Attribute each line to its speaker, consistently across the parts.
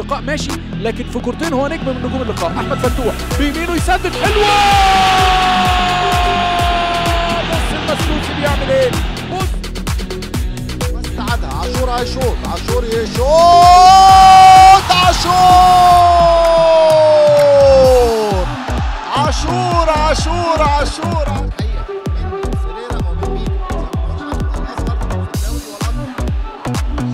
Speaker 1: اللقاء ماشي لكن في كورتين هو نجم من نجوم اللقاء احمد فتوح بيمينه يسدد حلوه بص المسلوسي بيعمل ايه بص
Speaker 2: واستعادها عاشور هيشوط عاشور يشوط عاشور عاشور عاشور عاشور الحقيقة من فيريرا ومن ميدو الأصغر في الدوري والأكبر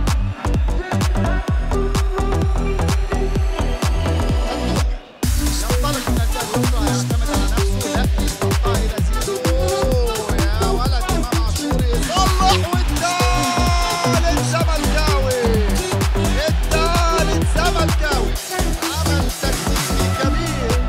Speaker 2: ينطلق من الجهة اليسرى يعتمد على نفسه لا يستطيع إلى زيزو يا ولد إمام عاشور يصلح والثالث زملكاوي الثالث زملكاوي عمل تكتيكي كبير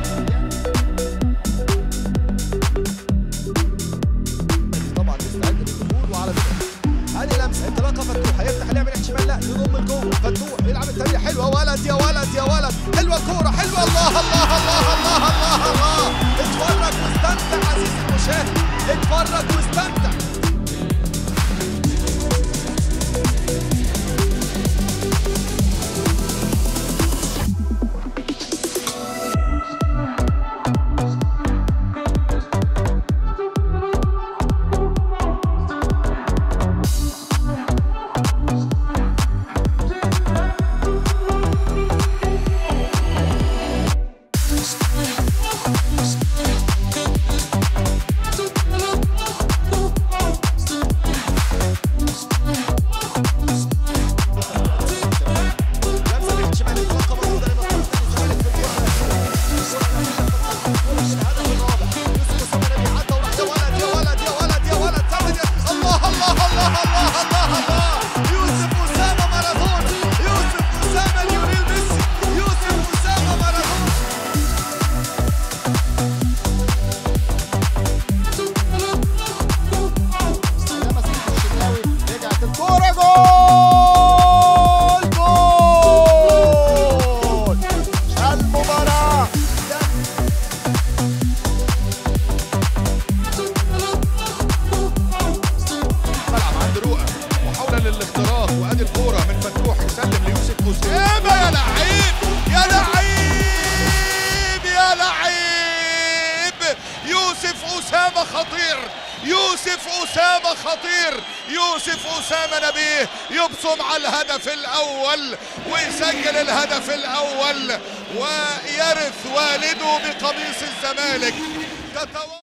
Speaker 2: طبعا مستعد للدخول وعلى فكره هذه لمسه انطلاقه فتوح هيفتح اللعب ناحيه شمال لا يضم لجوه فتوح يلعب التانية حلوه ولد يا ولد يا ولد حلوه الكوره حلوه الله الله الله الله الله الله اتفرج واستمتع عزيزي المشاهد اتفرج واستمتع لمسه ناحيه شمال انطلاقه موجوده لمصلحه الزمالك في الهدف الرابع يوسف اسامه نبي عدى وراح يا ولد يا ولد يا ولد يا ولد زمن يا الله الله الله الله الله الله يوسف اسامه مارادونا يوسف اسامه ليونيل ميسي يوسف اسامه مارادونا لمس الشناوي رجعت الكوره جول جول المباراة
Speaker 3: ملعب عند رؤى محاولة للاختراق وادي الكورة من فتوح يسلم ليوسف أسامة يا لعيب يا لعيب يا لعيب يوسف أسامة خطير يوسف أسامة خطير يوسف أسامة نبيه يبصم على الهدف الأول ويسجل الهدف الأول ويرث والده بقميص الزمالك تتو...